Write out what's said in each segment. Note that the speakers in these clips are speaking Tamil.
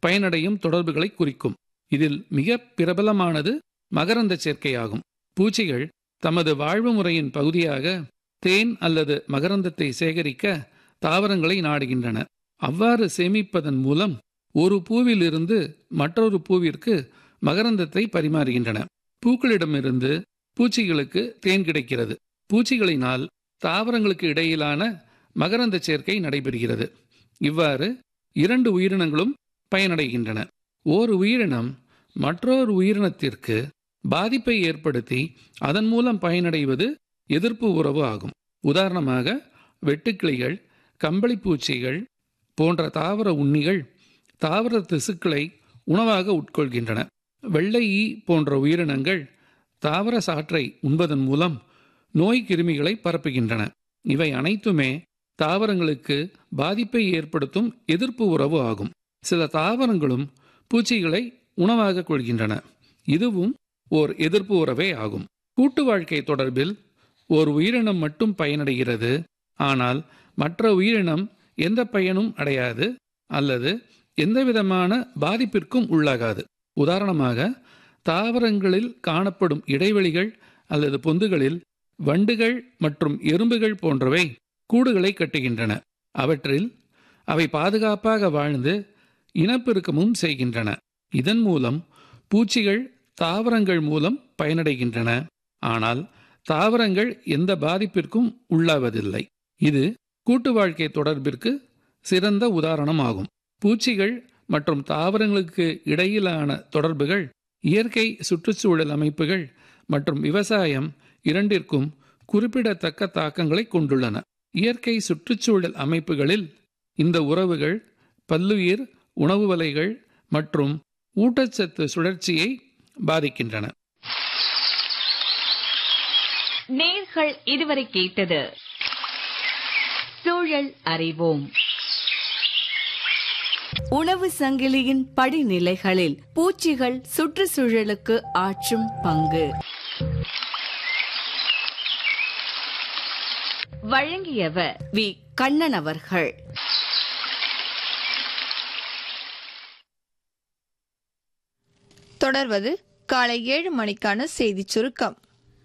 பயனடையும் தொடர்புகளை குறிக்கும் இதில் மிக பிரபலமானது மகரந்த சேர்க்கையாகும் பூச்சிகள் தமது வாழ்வு முறையின் பகுதியாக தேன் அல்லது மகரந்தத்தை சேகரிக்க தாவரங்களை நாடுகின்றன அவ்வாறு சேமிப்பதன் மூலம் ஒரு பூவிலிருந்து மற்றொரு பூவிற்கு மகரந்தத்தை பரிமாறுகின்றன பூக்களிடமிருந்து பூச்சிகளுக்கு தேன் கிடைக்கிறது பூச்சிகளினால் தாவரங்களுக்கு இடையிலான மகரந்த சேர்க்கை நடைபெறுகிறது இவ்வாறு இரண்டு உயிரினங்களும் பயனடைகின்றன ஓர் உயிரினம் மற்றொரு உயிரினத்திற்கு பாதிப்பை ஏற்படுத்தி அதன் மூலம் பயனடைவது எதிர்ப்பு உறவு ஆகும் உதாரணமாக வெட்டுக்கிளிகள் கம்பளிப்பூச்சிகள் போன்ற தாவர உண்ணிகள் தாவர திசுக்களை உணவாக உட்கொள்கின்றன வெள்ளை ஈ போன்ற உயிரினங்கள் தாவர சாற்றை உண்பதன் மூலம் நோய் கிருமிகளை பரப்புகின்றன இவை அனைத்துமே தாவரங்களுக்கு பாதிப்பை ஏற்படுத்தும் எதிர்ப்பு உறவு ஆகும் சில தாவரங்களும் பூச்சிகளை உணவாக கொள்கின்றன இதுவும் ஓர் எதிர்ப்பு உறவே ஆகும் கூட்டு வாழ்க்கை தொடர்பில் ஓர் உயிரினம் மட்டும் பயனடைகிறது ஆனால் மற்ற உயிரினம் எந்த பயனும் அடையாது அல்லது எந்தவிதமான பாதிப்பிற்கும் உள்ளாகாது உதாரணமாக தாவரங்களில் காணப்படும் இடைவெளிகள் அல்லது பொந்துகளில் வண்டுகள் மற்றும் எறும்புகள் போன்றவை கூடுகளை கட்டுகின்றன அவற்றில் அவை பாதுகாப்பாக வாழ்ந்து இனப்பெருக்கமும் செய்கின்றன இதன் மூலம் பூச்சிகள் தாவரங்கள் மூலம் பயனடைகின்றன ஆனால் தாவரங்கள் எந்த பாதிப்பிற்கும் உள்ளாவதில்லை இது கூட்டு வாழ்க்கை தொடர்பிற்கு சிறந்த உதாரணமாகும் பூச்சிகள் மற்றும் தாவரங்களுக்கு இடையிலான தொடர்புகள் இயற்கை சுற்றுச்சூழல் அமைப்புகள் மற்றும் விவசாயம் இரண்டிற்கும் குறிப்பிடத்தக்க தாக்கங்களை கொண்டுள்ளன இயற்கை சுற்றுச்சூழல் அமைப்புகளில் இந்த உறவுகள் பல்லுயிர் உணவு வலைகள் மற்றும் ஊட்டச்சத்து சுழற்சியை பாதிக்கின்றன நேர்கள் இதுவரை கேட்டது சூழல் அறிவோம் உணவு சங்கிலியின் படிநிலைகளில் பூச்சிகள் சுற்றுச்சூழலுக்கு ஆற்றும் பங்கு வழங்கியவர் வி கண்ணன் அவர்கள் தொடர்வது காலை ஏழு மணிக்கான செய்திச் சுருக்கம்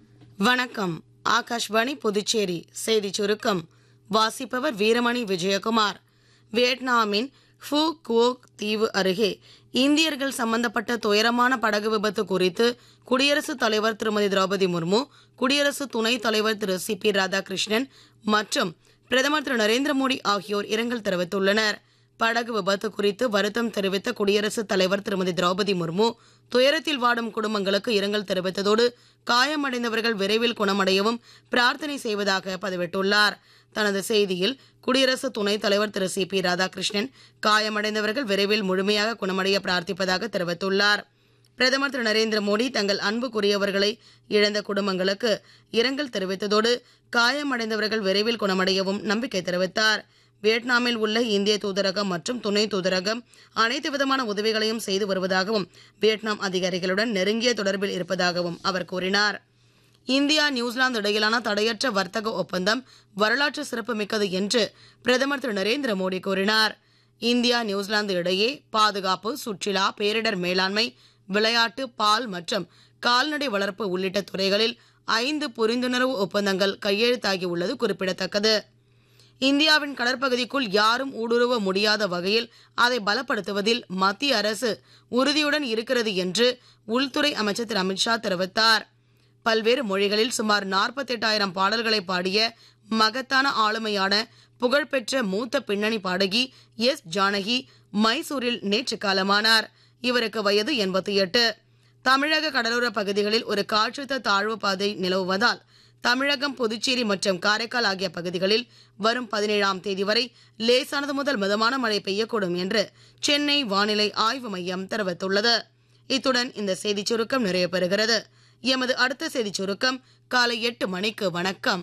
வணக்கம் ஆகாஷ்வாணி புதுச்சேரி செய்திச் சுருக்கம் வாசிப்பவர் வீரமணி விஜயகுமார் வியட்நாமின் ஃபு குவோக் தீவு அருகே இந்தியர்கள் சம்பந்தப்பட்ட துயரமான படகு விபத்து குறித்து குடியரசுத் தலைவர் திருமதி திரௌபதி முர்மு குடியரசு துணைத் தலைவர் திரு சி பி ராதாகிருஷ்ணன் மற்றும் பிரதமர் திரு நரேந்திர மோடி ஆகியோர் இரங்கல் தெரிவித்துள்ளனர் படகு விபத்து குறித்து வருத்தம் தெரிவித்த குடியரசுத் தலைவர் திருமதி திரௌபதி முர்மு துயரத்தில் வாடும் குடும்பங்களுக்கு இரங்கல் தெரிவித்ததோடு காயமடைந்தவர்கள் விரைவில் குணமடையவும் பிரார்த்தனை செய்வதாக பதிவிட்டுள்ளார் தனது செய்தியில் குடியரசு துணைத் தலைவர் திரு சி பி ராதாகிருஷ்ணன் காயமடைந்தவர்கள் விரைவில் முழுமையாக குணமடைய பிரார்த்திப்பதாக தெரிவித்துள்ளார் பிரதமர் திரு நரேந்திர மோடி தங்கள் அன்புக்குரியவர்களை இழந்த குடும்பங்களுக்கு இரங்கல் தெரிவித்ததோடு காயமடைந்தவர்கள் விரைவில் குணமடையவும் நம்பிக்கை தெரிவித்தார் வியட்நாமில் உள்ள இந்திய தூதரகம் மற்றும் துணை தூதரகம் அனைத்து விதமான உதவிகளையும் செய்து வருவதாகவும் வியட்நாம் அதிகாரிகளுடன் நெருங்கிய தொடர்பில் இருப்பதாகவும் அவர் கூறினார் இந்தியா நியூசிலாந்து இடையிலான தடையற்ற வர்த்தக ஒப்பந்தம் வரலாற்று சிறப்புமிக்கது என்று பிரதமர் திரு நரேந்திர மோடி கூறினார் இந்தியா நியூசிலாந்து இடையே பாதுகாப்பு சுற்றுலா பேரிடர் மேலாண்மை விளையாட்டு பால் மற்றும் கால்நடை வளர்ப்பு உள்ளிட்ட துறைகளில் ஐந்து புரிந்துணர்வு ஒப்பந்தங்கள் கையெழுத்தாகியுள்ளது குறிப்பிடத்தக்கது இந்தியாவின் கடற்பகுதிக்குள் யாரும் ஊடுருவ முடியாத வகையில் அதை பலப்படுத்துவதில் மத்திய அரசு உறுதியுடன் இருக்கிறது என்று உள்துறை அமைச்சர் திரு அமித்ஷா தெரிவித்தார் பல்வேறு மொழிகளில் சுமார் நாற்பத்தெட்டாயிரம் பாடல்களை பாடிய மகத்தான ஆளுமையான புகழ்பெற்ற மூத்த பின்னணி பாடகி எஸ் ஜானகி மைசூரில் நேற்று காலமானார் இவருக்கு வயது எண்பத்தி எட்டு தமிழக கடலோர பகுதிகளில் ஒரு காற்றழுத்த தாழ்வு பாதை நிலவுவதால் தமிழகம் புதுச்சேரி மற்றும் காரைக்கால் ஆகிய பகுதிகளில் வரும் பதினேழாம் தேதி வரை லேசானது முதல் மிதமான மழை பெய்யக்கூடும் என்று சென்னை வானிலை ஆய்வு மையம் தெரிவித்துள்ளது இத்துடன் இந்த செய்திச் சுருக்கம் நிறைவு பெறுகிறது எமது அடுத்த செய்திச் சுருக்கம் காலை எட்டு மணிக்கு வணக்கம்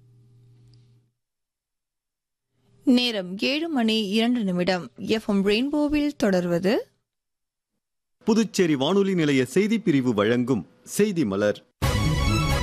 நேரம் ஏழு மணி இரண்டு நிமிடம் எஃப்எம் ரெயின்போவில் தொடர்வது புதுச்சேரி வானொலி நிலைய செய்திப் பிரிவு வழங்கும் செய்தி மலர்